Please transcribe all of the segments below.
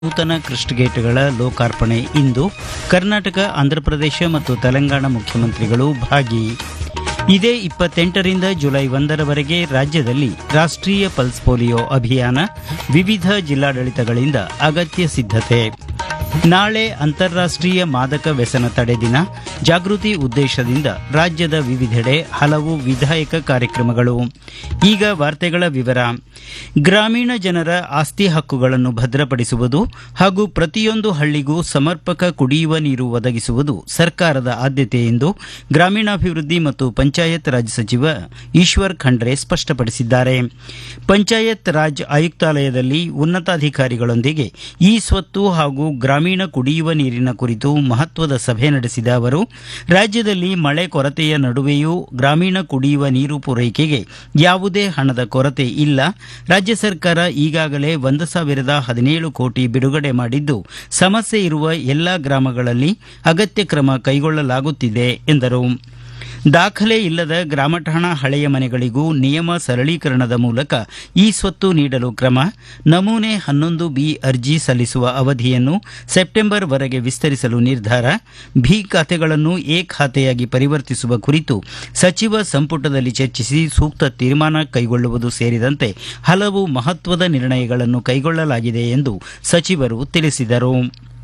ನೂತನ ಕ್ರಸ್ಟ್ ಗೇಟ್ಗಳ ಲೋಕಾರ್ಪಣೆ ಇಂದು ಕರ್ನಾಟಕ ಆಂಧ್ರಪ್ರದೇಶ ಮತ್ತು ತೆಲಂಗಾಣ ಮುಖ್ಯಮಂತ್ರಿಗಳು ಭಾಗಿ ಇದೇ ಇಪ್ಪತ್ತೆಂಟರಿಂದ ಜುಲೈ ಒಂದರವರೆಗೆ ರಾಜ್ಯದಲ್ಲಿ ರಾಷ್ಟ್ರೀಯ ಪಲ್ಸ್ ಪೋಲಿಯೋ ಅಭಿಯಾನ ವಿವಿಧ ಜಿಲ್ಲಾಡಳಿತಗಳಿಂದ ಅಗತ್ಯ ಸಿದ್ಧತೆ ನಾಳೆ ಅಂತಾರಾಷ್ಟ್ರೀಯ ಮಾದಕ ವ್ಯಸನ ತಡೆ ದಿನ ಜಾಗೃತಿ ಉದ್ದೇಶದಿಂದ ರಾಜ್ಯದ ವಿವಿಧೆಡೆ ಹಲವು ವಿಧಾಯಕ ಕಾರ್ಯಕ್ರಮಗಳು ಈಗ ವಾರ್ತೆಗಳ ವಿವರ ಗ್ರಾಮೀಣ ಜನರ ಆಸ್ತಿ ಹಕ್ಕುಗಳನ್ನು ಭದ್ರಪಡಿಸುವುದು ಹಾಗೂ ಪ್ರತಿಯೊಂದು ಹಳ್ಳಿಗೂ ಸಮರ್ಪಕ ಕುಡಿಯುವ ನೀರು ಒದಗಿಸುವುದು ಸರ್ಕಾರದ ಆದ್ಯತೆ ಎಂದು ಗ್ರಾಮೀಣಾಭಿವೃದ್ಧಿ ಮತ್ತು ಪಂಚಾಯತ್ ರಾಜ್ ಸಚಿವ ಈಶ್ವರ್ ಖಂಡ್ರೆ ಸ್ಪಷ್ಟಪಡಿಸಿದ್ದಾರೆ ಪಂಚಾಯತ್ ರಾಜ್ ಆಯುಕ್ತಾಲಯದಲ್ಲಿ ಉನ್ನತಾಧಿಕಾರಿಗಳೊಂದಿಗೆ ಈ ಸ್ವತ್ತು ಹಾಗೂ ಗ್ರಾಮೀಣ ಕುಡಿಯುವ ನೀರಿನ ಕುರಿತು ಮಹತ್ವದ ಸಭೆ ನಡೆಸಿದ ಅವರು ರಾಜ್ಯದಲ್ಲಿ ಮಳೆ ಕೊರತೆಯ ನಡುವೆಯೂ ಗ್ರಾಮೀಣ ಕುಡಿಯುವ ನೀರು ಪೂರೈಕೆಗೆ ಯಾವುದೇ ಹಣದ ಕೊರತೆ ಇಲ್ಲ ರಾಜ್ಯ ಸರ್ಕಾರ ಈಗಾಗಲೇ ಒಂದು ಸಾವಿರದ ಹದಿನೇಳು ಕೋಟಿ ಬಿಡುಗಡೆ ಮಾಡಿದ್ದು ಸಮಸ್ಯೆ ಇರುವ ಎಲ್ಲಾ ಗ್ರಾಮಗಳಲ್ಲಿ ಅಗತ್ಯ ಕ್ರಮ ಕೈಗೊಳ್ಳಲಾಗುತ್ತಿದೆ ಎಂದರು ದಾಖಲೆ ಇಲ್ಲದ ಗ್ರಾಮಠಾಣ ಹಳೆಯ ಮನೆಗಳಿಗೂ ನಿಯಮ ಸರಳೀಕರಣದ ಮೂಲಕ ಈ ಸ್ವತ್ತು ನೀಡಲು ಕ್ರಮ ನಮೂನೆ ಹನ್ನೊಂದು ಬಿ ಅರ್ಜಿ ಸಲ್ಲಿಸುವ ಅವಧಿಯನ್ನು ಸೆಪ್ಟೆಂಬರ್ ವರೆಗೆ ವಿಸ್ತರಿಸಲು ನಿರ್ಧಾರ ಭಿ ಖಾತೆಗಳನ್ನು ಎ ಖಾತೆಯಾಗಿ ಪರಿವರ್ತಿಸುವ ಕುರಿತು ಸಚಿವ ಸಂಪುಟದಲ್ಲಿ ಚರ್ಚಿಸಿ ಸೂಕ್ತ ತೀರ್ಮಾನ ಕೈಗೊಳ್ಳುವುದು ಸೇರಿದಂತೆ ಹಲವು ಮಹತ್ವದ ನಿರ್ಣಯಗಳನ್ನು ಕೈಗೊಳ್ಳಲಾಗಿದೆ ಎಂದು ಸಚಿವರು ತಿಳಿಸಿದರು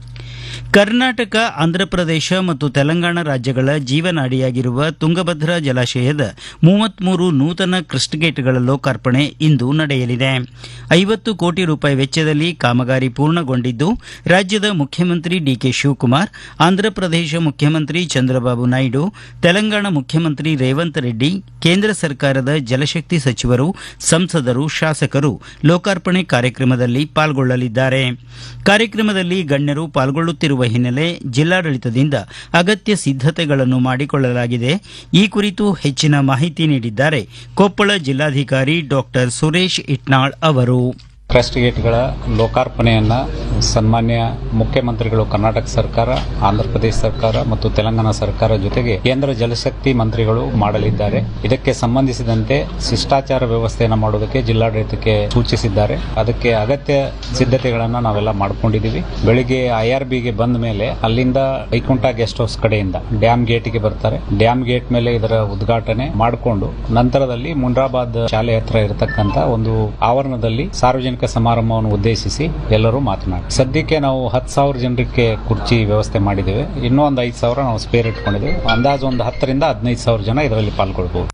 ಕರ್ನಾಟಕ ಆಂಧ್ರಪ್ರದೇಶ ಮತ್ತು ತೆಲಂಗಾಣ ರಾಜ್ಯಗಳ ಜೀವನಾಡಿಯಾಗಿರುವ ತುಂಗಭದ್ರಾ ಜಲಾಶಯದ ಮೂವತ್ಮೂರು ನೂತನ ಕ್ರಸ್ಟ್ ಗೇಟ್ಗಳ ಲೋಕಾರ್ಪಣೆ ಇಂದು ನಡೆಯಲಿದೆ ಐವತ್ತು ಕೋಟಿ ರೂಪಾಯಿ ವೆಚ್ಚದಲ್ಲಿ ಕಾಮಗಾರಿ ಪೂರ್ಣಗೊಂಡಿದ್ದು ರಾಜ್ಯದ ಮುಖ್ಯಮಂತ್ರಿ ಡಿಕೆ ಶಿವಕುಮಾರ್ ಆಂಧ್ರಪ್ರದೇಶ ಮುಖ್ಯಮಂತ್ರಿ ಚಂದ್ರಬಾಬು ನಾಯ್ಡು ತೆಲಂಗಾಣ ಮುಖ್ಯಮಂತ್ರಿ ರೇವಂತ್ ರೆಡ್ಡಿ ಕೇಂದ್ರ ಸರ್ಕಾರದ ಜಲಶಕ್ತಿ ಸಚಿವರು ಸಂಸದರು ಶಾಸಕರು ಲೋಕಾರ್ಪಣೆ ಕಾರ್ಯಕ್ರಮದಲ್ಲಿ ಪಾಲ್ಗೊಳ್ಳಲಿದ್ದಾರೆ ಕಾರ್ಯಕ್ರಮದಲ್ಲಿ ಗಣ್ಯರು ಪಾಲ್ಗೊಳ್ಳುತ್ತಿರುವ ಹಿನ್ನೆಲೆ ಜಿಲ್ಲಾಡಳಿತದಿಂದ ಅಗತ್ಯ ಸಿದ್ಧತೆಗಳನ್ನು ಮಾಡಿಕೊಳ್ಳಲಾಗಿದೆ ಈ ಕುರಿತು ಹೆಚ್ಚಿನ ಮಾಹಿತಿ ನೀಡಿದ್ದಾರೆ ಕೊಪ್ಪಳ ಜಿಲ್ಲಾಧಿಕಾರಿ ಡಾಕ್ಟರ್ ಸುರೇಶ್ ಇಟ್ನಾಳ್ ಅವರು ಕ್ರಸ್ಟ್ ಗೇಟ್ಗಳ ಲೋಕಾರ್ಪಣೆಯನ್ನ ಸನ್ಮಾನ್ಯ ಮುಖ್ಯಮಂತ್ರಿಗಳು ಕರ್ನಾಟಕ ಸರ್ಕಾರ ಆಂಧ್ರಪ್ರದೇಶ ಸರ್ಕಾರ ಮತ್ತು ತೆಲಂಗಾಣ ಸರ್ಕಾರ ಜೊತೆಗೆ ಕೇಂದ್ರ ಜಲಶಕ್ತಿ ಮಂತ್ರಿಗಳು ಮಾಡಲಿದ್ದಾರೆ ಇದಕ್ಕೆ ಸಂಬಂಧಿಸಿದಂತೆ ಶಿಷ್ಟಾಚಾರ ವ್ಯವಸ್ಥೆಯನ್ನು ಮಾಡೋದಕ್ಕೆ ಜಿಲ್ಲಾಡಳಿತಕ್ಕೆ ಸೂಚಿಸಿದ್ದಾರೆ ಅದಕ್ಕೆ ಅಗತ್ಯ ಸಿದ್ಧತೆಗಳನ್ನ ನಾವೆಲ್ಲ ಮಾಡ್ಕೊಂಡಿದೀವಿ ಬೆಳಿಗ್ಗೆ ಐಆರ್ಬಿಗೆ ಬಂದ ಮೇಲೆ ಅಲ್ಲಿಂದ ವೈಕುಂಠ ಗೆಸ್ಟ್ ಹೌಸ್ ಕಡೆಯಿಂದ ಡ್ಯಾಮ್ ಗೇಟ್ಗೆ ಬರ್ತಾರೆ ಡ್ಯಾಮ್ ಗೇಟ್ ಮೇಲೆ ಇದರ ಉದ್ಘಾಟನೆ ಮಾಡಿಕೊಂಡು ನಂತರದಲ್ಲಿ ಮುನ್ರಾಬಾದ್ ಶಾಲೆ ಹತ್ರ ಇರತಕ್ಕಂತ ಒಂದು ಆವರಣದಲ್ಲಿ ಸಾರ್ವಜನಿಕ ಸಮಾರಂಭವನ್ನು ಉದ್ದೇಶಿಸಿ ಎಲ್ಲರೂ ಮಾತನಾಡಿ ಸದ್ಯಕ್ಕೆ ನಾವು ಹತ್ತು ಸಾವಿರ ಜನರಿಗೆ ಕುರ್ಚಿ ವ್ಯವಸ್ಥೆ ಮಾಡಿದ್ದೇವೆ ಇನ್ನೂ ಒಂದು ಐದು ಸಾವಿರ ನಾವು ಸ್ಪೇರ್ ಇಟ್ಕೊಂಡಿದ್ದೇವೆ ಅಂದಾಜು ಒಂದು ಹತ್ತರಿಂದ ಹದಿನೈದು ಸಾವಿರ ಜನ ಇದರಲ್ಲಿ ಪಾಲ್ಗೊಳ್ಬಹುದು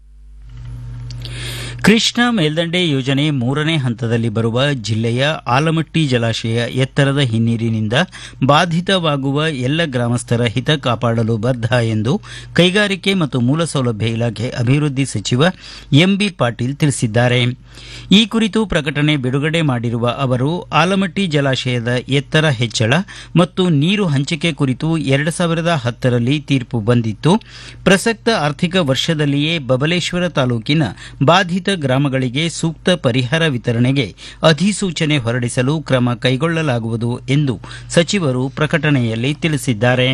ಕೃಷ್ಣಾ ಮೇಲ್ದಂಡೆ ಯೋಜನೆ ಮೂರನೇ ಹಂತದಲ್ಲಿ ಬರುವ ಜಿಲ್ಲೆಯ ಆಲಮಟ್ಟಿ ಜಲಾಶಯ ಎತ್ತರದ ಹಿನ್ನೀರಿನಿಂದ ಬಾಧಿತವಾಗುವ ಎಲ್ಲ ಗ್ರಾಮಸ್ಥರ ಹಿತ ಕಾಪಾಡಲು ಬದ್ಧ ಎಂದು ಕೈಗಾರಿಕೆ ಮತ್ತು ಮೂಲಸೌಲಭ್ಯ ಇಲಾಖೆ ಅಭಿವೃದ್ಧಿ ಸಚಿವ ಎಂಬಿ ಪಾಟೀಲ್ ತಿಳಿಸಿದ್ದಾರೆ ಈ ಕುರಿತು ಪ್ರಕಟಣೆ ಬಿಡುಗಡೆ ಮಾಡಿರುವ ಅವರು ಆಲಮಟ್ಟಿ ಜಲಾಶಯದ ಎತ್ತರ ಹೆಚ್ಚಳ ಮತ್ತು ನೀರು ಹಂಚಿಕೆ ಕುರಿತು ಎರಡು ಸಾವಿರದ ಹತ್ತರಲ್ಲಿ ತೀರ್ಪು ಬಂದಿತ್ತು ಪ್ರಸಕ್ತ ಆರ್ಥಿಕ ವರ್ಷದಲ್ಲಿಯೇ ಬಬಲೇಶ್ವರ ತಾಲೂಕಿನ ಬಾಧಿತ ಗ್ರಾಮಗಳಿಗೆ ಸೂಕ್ತ ಪರಿಹಾರ ವಿತರಣೆಗೆ ಅಧಿಸೂಚನೆ ಹೊರಡಿಸಲು ಕ್ರಮ ಕೈಗೊಳ್ಳಲಾಗುವುದು ಎಂದು ಸಚಿವರು ಪ್ರಕಟಣೆಯಲ್ಲಿ ತಿಳಿಸಿದ್ದಾರೆ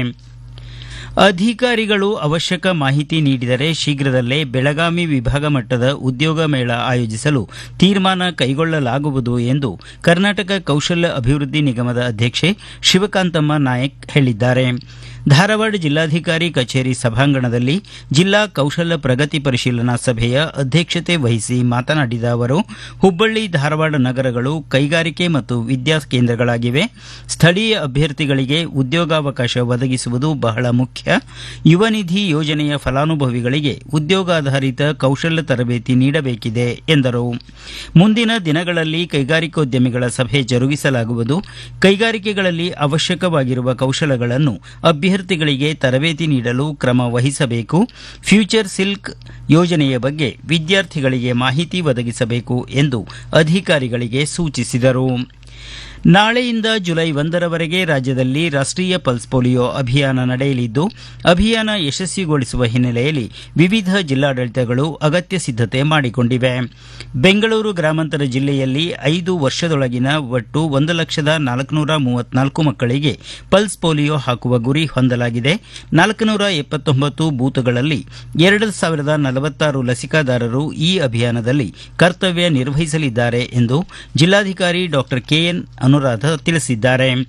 ಅಧಿಕಾರಿಗಳು ಅವಶ್ಯಕ ಮಾಹಿತಿ ನೀಡಿದರೆ ಶೀಘ್ರದಲ್ಲೇ ಬೆಳಗಾವಿ ವಿಭಾಗ ಮಟ್ಟದ ಉದ್ಯೋಗ ಮೇಳ ಆಯೋಜಿಸಲು ತೀರ್ಮಾನ ಕೈಗೊಳ್ಳಲಾಗುವುದು ಎಂದು ಕರ್ನಾಟಕ ಕೌಶಲ್ಯ ಅಭಿವೃದ್ಧಿ ನಿಗಮದ ಅಧ್ಯಕ್ಷೆ ಶಿವಕಾಂತಮ್ಮ ನಾಯಕ್ ಹೇಳಿದ್ದಾರೆ ಧಾರವಾಡ ಜಿಲ್ಲಾಧಿಕಾರಿ ಕಚೇರಿ ಸಭಾಂಗಣದಲ್ಲಿ ಜಿಲ್ಲಾ ಕೌಶಲ್ಯ ಪ್ರಗತಿ ಪರಿಶೀಲನಾ ಸಭೆಯ ಅಧ್ಯಕ್ಷತೆ ವಹಿಸಿ ಮಾತನಾಡಿದ ಅವರು ಹುಬ್ಬಳ್ಳಿ ಧಾರವಾಡ ನಗರಗಳು ಕೈಗಾರಿಕೆ ಮತ್ತು ವಿದ್ಯಾ ಕೇಂದ್ರಗಳಾಗಿವೆ ಸ್ಥಳೀಯ ಅಭ್ಯರ್ಥಿಗಳಿಗೆ ಉದ್ಯೋಗಾವಕಾಶ ಒದಗಿಸುವುದು ಬಹಳ ಮುಖ್ಯ ಯುವ ನಿಧಿ ಯೋಜನೆಯ ಫಲಾನುಭವಿಗಳಿಗೆ ಉದ್ಯೋಗಾಧಾರಿತ ಕೌಶಲ್ಯ ತರಬೇತಿ ನೀಡಬೇಕಿದೆ ಎಂದರು ಮುಂದಿನ ದಿನಗಳಲ್ಲಿ ಕೈಗಾರಿಕೋದ್ಯಮಿಗಳ ಸಭೆ ಜರುಗಿಸಲಾಗುವುದು ಕೈಗಾರಿಕೆಗಳಲ್ಲಿ ಅವಶ್ಯಕವಾಗಿರುವ ಕೌಶಲಗಳನ್ನು ಅಭ್ಯರ್ಥಿಗಳಿಗೆ ತರಬೇತಿ ನೀಡಲು ಕ್ರಮ ವಹಿಸಬೇಕು ಫ್ಯೂಚರ್ ಸಿಲ್ಕ್ ಯೋಜನೆಯ ಬಗ್ಗೆ ವಿದ್ಯಾರ್ಥಿಗಳಿಗೆ ಮಾಹಿತಿ ಒದಗಿಸಬೇಕು ಎಂದು ಅಧಿಕಾರಿಗಳಿಗೆ ಸೂಚಿಸಿದರು ನಾಳೆಯಿಂದ ಜುಲೈ ಒಂದರವರೆಗೆ ರಾಜ್ಯದಲ್ಲಿ ರಾಷ್ಟ್ರೀಯ ಪಲ್ಸ್ ಪೋಲಿಯೋ ಅಭಿಯಾನ ನಡೆಯಲಿದ್ದು ಅಭಿಯಾನ ಯಶಸ್ವಿಗೊಳಿಸುವ ಹಿನ್ನೆಲೆಯಲ್ಲಿ ವಿವಿಧ ಜಿಲ್ಲಾಡಳಿತಗಳು ಅಗತ್ಯ ಸಿದ್ಧತೆ ಮಾಡಿಕೊಂಡಿವೆ ಬೆಂಗಳೂರು ಗ್ರಾಮಾಂತರ ಜಿಲ್ಲೆಯಲ್ಲಿ ಐದು ವರ್ಷದೊಳಗಿನ ಒಟ್ಟು ಒಂದು ಲಕ್ಷದ ನಾಲ್ಕುನೂರ ಮೂವತ್ನಾಲ್ಕು ಮಕ್ಕಳಿಗೆ ಪಲ್ಸ್ ಪೋಲಿಯೋ ಹಾಕುವ ಗುರಿ ಹೊಂದಲಾಗಿದೆ ನಾಲ್ಕುನೂರ ಎಪ್ಪತ್ತೊಂಬತ್ತು ಬೂತ್ಗಳಲ್ಲಿ ಎರಡು ಸಾವಿರದ ನಲವತ್ತಾರು ಲಸಿಕಾದಾರರು ಈ ಅಭಿಯಾನದಲ್ಲಿ ಕರ್ತವ್ಯ ನಿರ್ವಹಿಸಲಿದ್ದಾರೆ ಎಂದು ಜಿಲ್ಲಾಧಿಕಾರಿ ಡಾಕ್ಟರ್ ಕೆಎನ್ ಅನುರಾಧ ತಿಳಿಸಿದ್ದಾರೆ